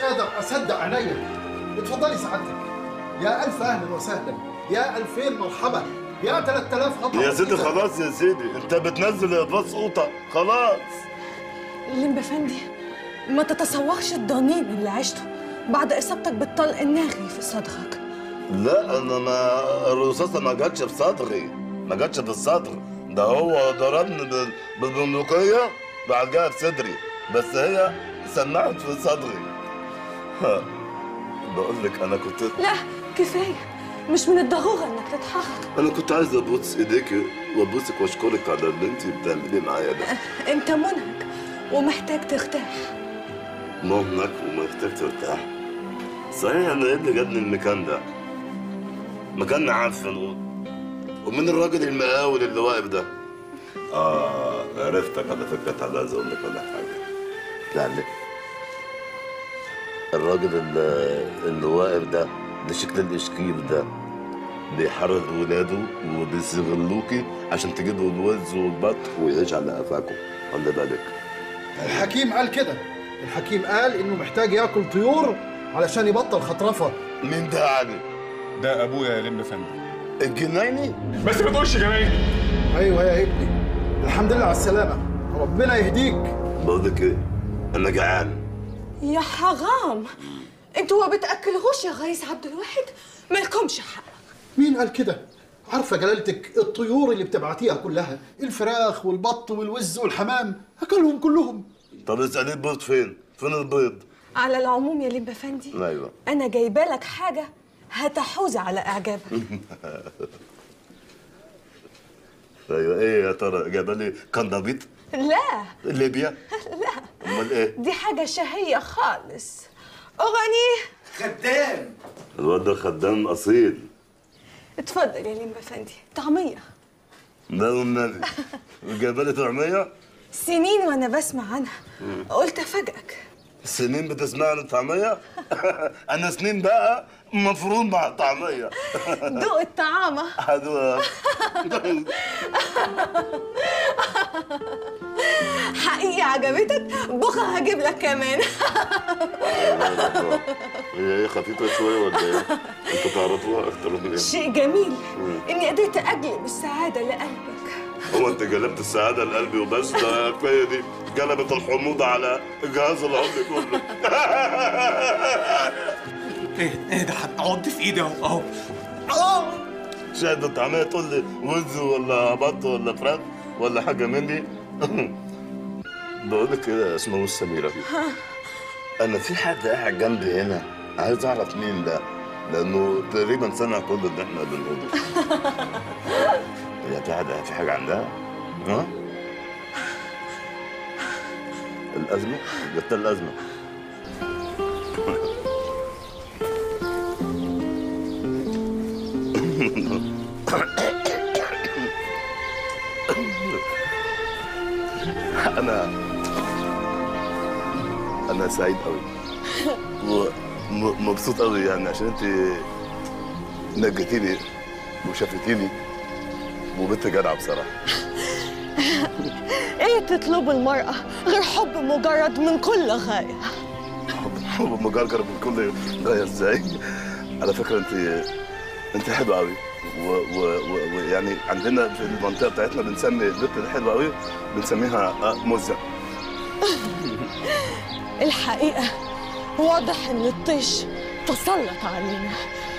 قادر اصدق عينيا اتفضلي سعادتك يا الف اهلا وسهلا يا الفين مرحبا يا 3000 خطوه يا سيدي خلاص يا سيدي انت بتنزل الراس قوطه خلاص الليمب افندي ما تتصورش الضنين اللي عشته بعد اصابتك بالطلق الناغي في صدرك لا انا ما الرصاصه ما جاتش في صدري ما جاتش في الصدر ده هو ضربني بال- بالبندقيه بعد جاها في صدري بس هي سمعت في صدري ها بقول لك انا كنت لا كفايه مش من الضروره انك تتحرك انا كنت عايز ابوس ايديك وابوسك واشكرك على اللي انت بتعمليه معايا ده انت منهك ومحتاج ترتاح مهنك ومحتاج ترتاح صحيح انا ايه اللي جابني المكان ده مكان معفن و- ومين الراجل المقاول اللي واقف ده اه عرفتك على فكره تعالى عايز اقول لك ولا حاجه يعني الراجل اللي, اللي واقف ده بشكل الاشكيل ده بيحرض ولاده وبيستغلوكي عشان تجيبوا الوز والبط ويعيش على قفاكم خلي بالك الحكيم قال كده الحكيم قال انه محتاج ياكل طيور علشان يبطل خطرفه مين ده علي؟ ده ابويا يا لم فندم الجنايني؟ بس ما تقولش جناين ايوه يا ابني الحمد لله على السلامه ربنا يهديك بقول لك ايه؟ انا جعان يا حرام انتوا ما بتاكلهوش يا ريس عبد الواحد مالكمش حق مين قال كده عارفه جلالتك الطيور اللي بتبعتيها كلها الفراخ والبط والوز والحمام اكلهم كلهم طب اسالي البيض فين؟ فين البيض؟ على العموم يا ليمب افندي ايوه انا جايبه لك حاجه هتحوز على اعجابك ايوه ايه يا ترى جايبه لي كندبيط؟ لا ليبيا؟ لا امال ايه؟ دي حاجه شهيه خالص اغني خدام الواد ده خدام اصيل اتفضل يا ليمب افندي طعميه ده والنبي جايبه لي طعميه؟ سنين وانا بسمع عنها قلت افاجئك سنين بتسمع عن الطعميه؟ انا سنين بقى مفروض مع الطعميه دوق الطعامه حلوه حقيقي عجبتك بكره هجيب لك كمان هي ايه خفيفه شويه ولا ايه؟ انتوا تعرفوها اكتر من ايه؟ شيء جميل اني قدرت اجلب السعاده لقلبك هو انت جلبت السعاده لقلبي وبس ده كفايه دي جلبت الحموضه على الجهاز الهضمي كله ايه ايه ده هتعض في ايدي اهو اهو شاهد الطعميه تقول لي وز ولا بط ولا فراخ ولا حاجه من دي بقول لك كده اسمه سميره انا في حد قاعد جنبي هنا عايز اعرف مين ده لانه تقريبا سمع كل اللي احنا بنقوله هي في حاجه في حاجه عندها ها الازمه جبت الازمه انا انا سعيد قوي ومبسوط قوي يعني عشان انت نجيتيني وشافتيني وبنت جدعه بصراحه ايه تطلب المرأة غير حب مجرد من كل غاية حب حب مجرجر من كل غايه ازاي على فكره انت انت حلوه قوي ويعني عندنا في المنطقه بتاعتنا بنسمي البنت الحلوه قوي بنسميها آه، مزه الحقيقة واضح ان الطيش تسلط علينا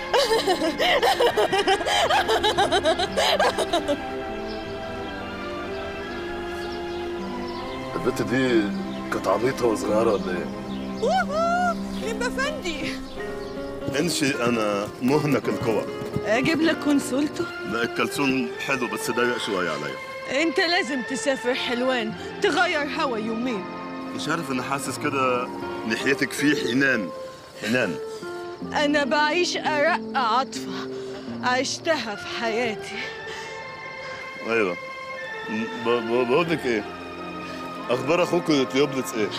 البنت دي كانت عبيطه وصغيره ولا ايه؟ يبقى فندي انشي انا مهنك القوى اجيب لك كونسولته لا الكلسون حلو بس ضيق شويه عليا انت لازم تسافر حلوان تغير هوا يومين مش عارف انا حاسس كده ناحيتك في حنان حنان انا بعيش ارق عاطفة عشتها في حياتي ايوه ب- ب- بقول لك ايه اخبار اخوك تيوبلتس ايه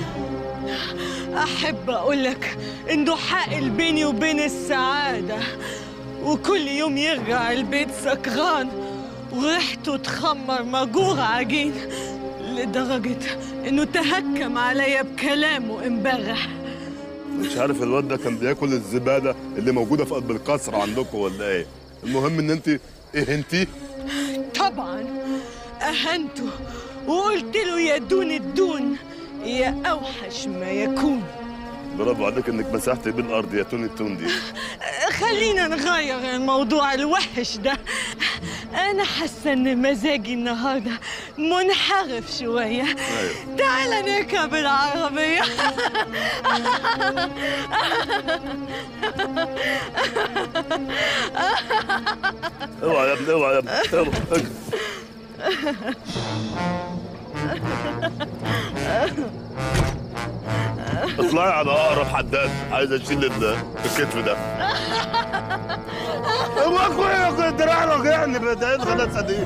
احب اقولك انه حائل بيني وبين السعادة وكل يوم يرجع البيت سكران وريحته تخمر مجوع عجين لدرجة انه تهكم عليا بكلامه امبارح مش عارف الواد ده كان بياكل الزباله اللي موجوده في قلب القصر عندكم ولا ايه المهم ان انت ايه انتي طبعا أهنته وقلت له يا دون الدون يا أوحش ما يكون برافو عليك انك مسحتي بالارض يا توني التون دي خلينا نغير الموضوع الوحش ده أنا حاسة إن مزاجي النهاردة منحرف شوية أيوة. تعال نركب العربية اوعى يا ابني اوعى يا ابني اوعى. اطلعي على اقرب حداد عايز اشيل ال- الكتف ده هو اخويا الدراع وجعني بدأ الغلاسه دي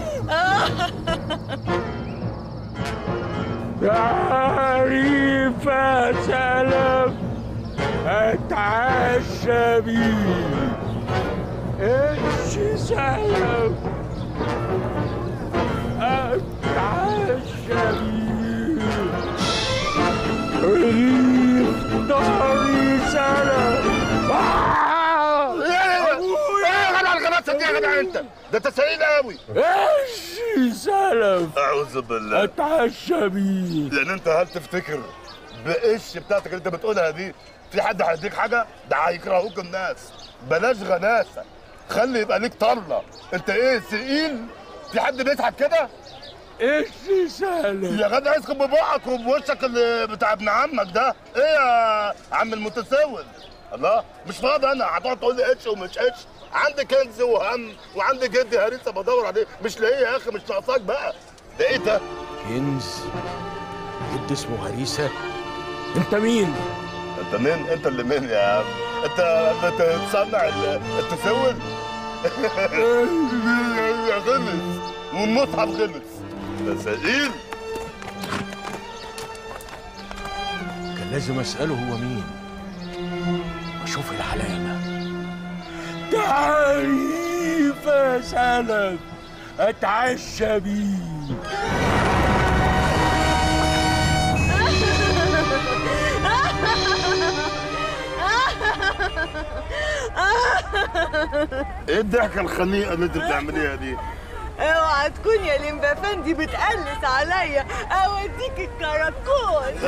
تعريف سلام اتعشى بيه ايش سلام اتعشى بيه رغيف ضهري سلام آه! ايه يا جدع الغلاسه دي يا جدع انت ده انت سعيد قوي ايش سلام اعوذ بالله اتعشى بيه لان انت هل تفتكر بقش بتاعتك اللي انت بتقولها دي في حد هيديك حاجه ده هيكرهوك الناس بلاش غلاسه خلي يبقى ليك طله انت ايه ثقيل في حد بيضحك كده ايش سلام يا جدع اسكت ببقك وبوشك اللي بتاع ابن عمك ده ايه يا عم المتسول الله مش فاضي انا هتقعد تقول لي اتش ومش اتش عندي كنز وهم وعندي جدي هريسه بدور عليه مش لاقيه يا اخي مش ناقصاك بقى ده ايه ده كنز جد اسمه هريسة انت مين؟ انت مين انت اللي مين يا عم انت بتصنع ال- التسول غلس والمصحف غلس ده ثقيل كان لازم اسأله هو مين اشوف العلامة تعريف يا سلام اتعشى بيه ايه الضحكه الخنيقه اللي انت بتعمليها دي اوعى تكون يا لمبا افندي بتقلس عليا اوديك الكراكون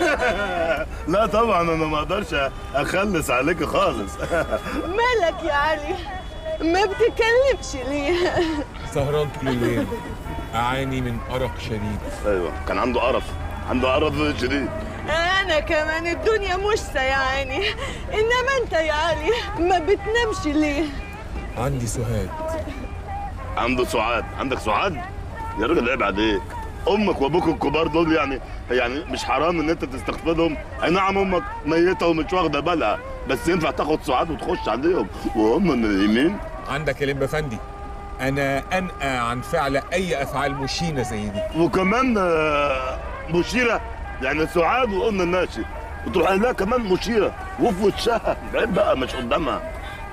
لا طبعا انا ما اقدرش اخلص عليك خالص مالك يا علي ما بتكلمش ليه سهران طول الليل أعاني من أرق شديد ايوه كان عنده قرف عنده قرف شديد انا كمان الدنيا مش سيعاني انما انت يا علي ما بتنامش ليه عندي سهاد عنده سعاد عندك سعاد يا راجل عيب عليك امك وابوك الكبار دول يعني يعني مش حرام ان انت تستقبلهم اي نعم امك ميته ومش واخده بالها بس ينفع تاخد سعاد وتخش عليهم وهم نايمين عندك يا لمبا فندي أنا أنأى عن فعل أي أفعال مشينة زي دي وكمان آه، مشيره يعني سعاد وقلنا الناشي وتروح قايل لها كمان مشيره وفي وشها عيب بقى مش قدامها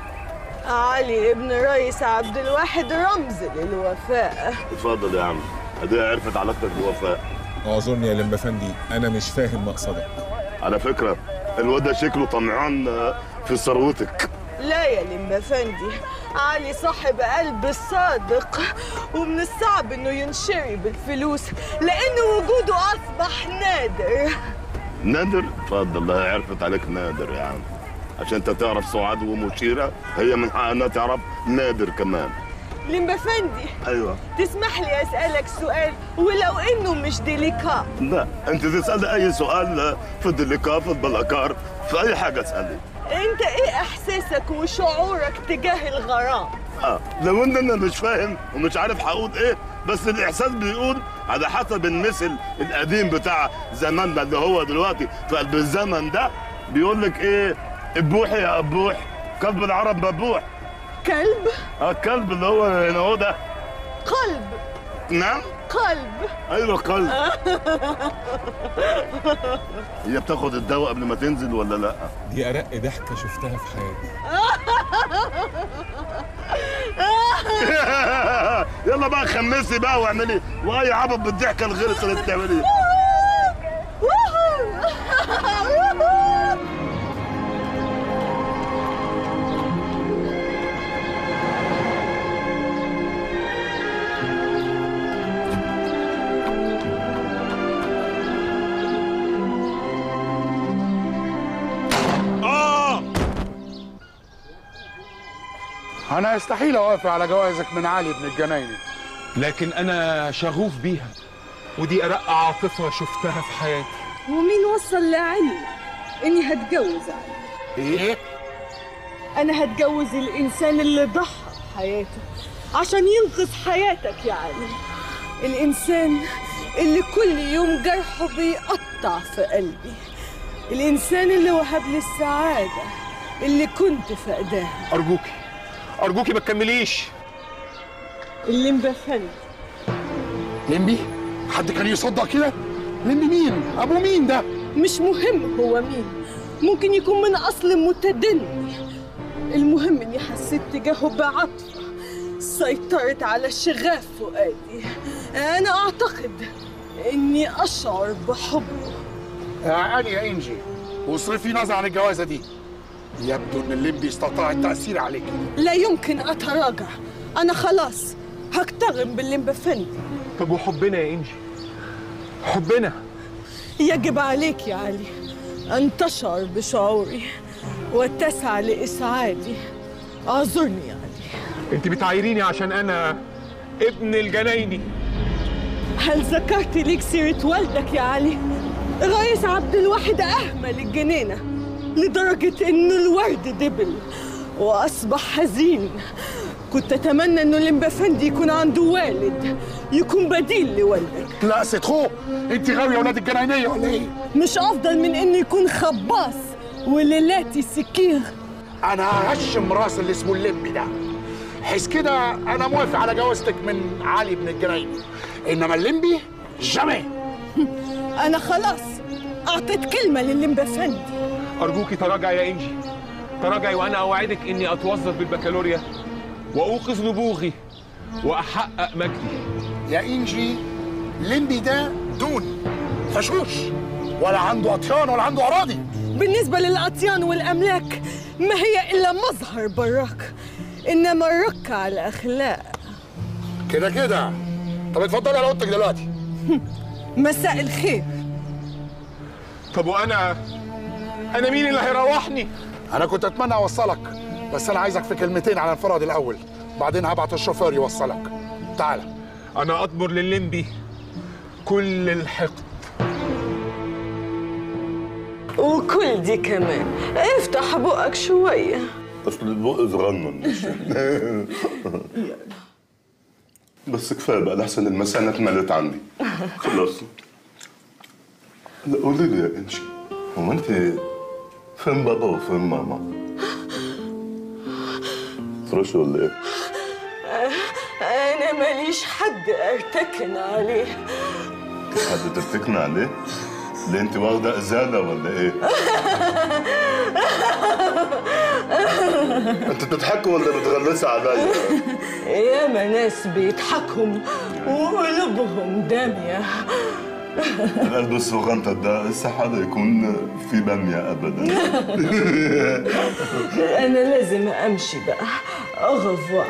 علي ابن رئيس عبد الواحد رمز للوفاء اتفضل يا عم ادي عرفت علاقتك بوفاء اعذرني يا لمبا فندي أنا مش فاهم مقصدك على فكره الواد ده شكله طمعان آه، في ثروتك لا يا لمبا فندي علي صاحب قلب الصادق ومن الصعب انه ينشري بالفلوس لان وجوده اصبح نادر نادر اتفضل الله عرفت عليك نادر يا عم عشان انت تعرف سعاد ومشيره هي من حقها انها تعرف نادر كمان لمبا فندي ايوه تسمح لي اسالك سؤال ولو انه مش ديليكا لا انت تسالي اي سؤال في الدليكا في البلاكار في اي حاجه اسالي انت ايه احساسك وشعورك تجاه الغرام اه لو ان انا مش فاهم ومش عارف هقول ايه بس الاحساس بيقول على حسب المثل القديم بتاع زماننا اللي هو دلوقتي في قلب الزمن ده بيقول لك ايه ابوحي يا ابوح كلب العرب مبوح كلب اه الكلب اللي هو هنا هو ده قلب نعم قلب ايوه قلب هي بتاخد الدواء قبل ما تنزل ولا لا دي أرق ضحكة شفتها في حياتي يلا بقى خمسي بقى واعملي واي عبط بالضحكه الغلسه اللي بتعمليها انا يستحيل اوافق على جوازك من علي بن الجنايني لكن انا شغوف بيها ودي ارق عاطفه شفتها في حياتي ومين وصل لعلم اني هتجوز علي ايه انا هتجوز الانسان اللي ضحى بحياته عشان ينقذ حياتك يا علي الانسان اللي كل يوم جرحه بيقطع في قلبي الانسان اللي وهب لي السعاده اللي كنت فقداها ارجوكي ارجوكي ما تكمليش اللي مبفني لمبي حد كان يصدق كده لمبي مين ابو مين ده مش مهم هو مين ممكن يكون من اصل متدني المهم اني حسيت تجاهه بعطفه سيطرت على شغاف فؤادي انا اعتقد اني اشعر بحبه يعني يا انجي واصرفي نظر عن الجوازه دي يبدو ان اللمبي استطاع التاثير عليك لا يمكن اتراجع انا خلاص هكتغم باللي مبفندي طب وحبنا يا انجي حبنا يجب عليك يا علي أن تشعر بشعوري وتسعى لإسعادي اعذرني يا علي انت بتعايريني عشان انا ابن الجنايني هل ذكرت ليك سيرة والدك يا علي؟ رئيس عبد الواحد أهمل الجنينة لدرجة إنه الورد دبل وأصبح حزين كنت أتمنى إنه الإمبافندي يكون عنده والد يكون بديل لوالدك لا ست خو انت غاويه ولاد الجناينيه ولا ايه مش أفضل من إنه يكون خباص وليلاتي سكير انا ههشم راس اللي اسمه اللمبي ده حيث كده انا موافق على جوازتك من علي بن الجنايني انما اللمبي جامي أنا خلاص أعطيت كلمة للإمبافندي ارجوكي تراجعي يا انجي تراجعي وانا اوعدك اني اتوظف بالبكالوريا واوقظ نبوغي واحقق مجدي يا انجي لمبي ده دون فشوش ولا عنده اطيان ولا عنده اراضي بالنسبة للأطيان والأملاك ما هي إلا مظهر براك إنما الرك على الأخلاق كده كده طب اتفضلي على اوضتك دلوقتي مساء الخير طب وانا انا مين اللي هيروحني انا كنت اتمنى اوصلك بس انا عايزك في كلمتين على انفراد الاول بعدين هبعت الشوفير يوصلك تعالى انا اطبر لللمبي كل الحقد وكل دي كمان افتح بقك شوية اصل البق صغنن مش بس كفايه بقى لحسن المسانة اتملت عندي خلاص لا قولي لي يا انشي هو انت فين بابا وفين ماما؟ فرش ولا ايه؟ أنا ماليش حد أرتكن عليه حد تفتكرني عليه؟ ليه انت واخده ازاله ولا ايه؟ انت بتضحكي ولا بتغلسي عليا؟ ياما ناس بيضحكهم وقلوبهم دامية القلب الصغنطة ده استحالة يكون في بامية ابدا أنا لازم أمشي بقى أغفوة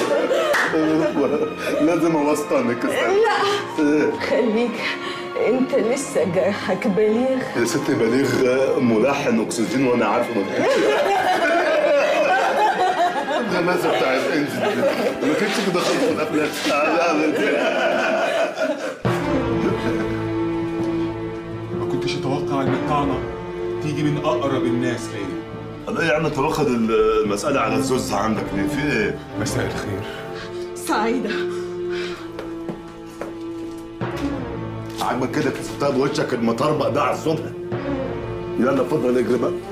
لازم اوسطنك لا خليك أنت لسه جرحك بليغ يا ستي بليغ ملحن اكسجين وانا عارف ما الغمازه بتاعت انجل دي. ما كانتش كده خالص في الافلام ما كنتش اتوقع ان الطعنه تيجي من اقرب الناس ليا لا يا عم انت واخد المسألة على الزوز عندك ليه؟ في ايه؟ مساء الخير سعيدة عاجبك كده كسبتها بوشك المطربق ده على الصبح؟ يلا اتفضل اجري بقى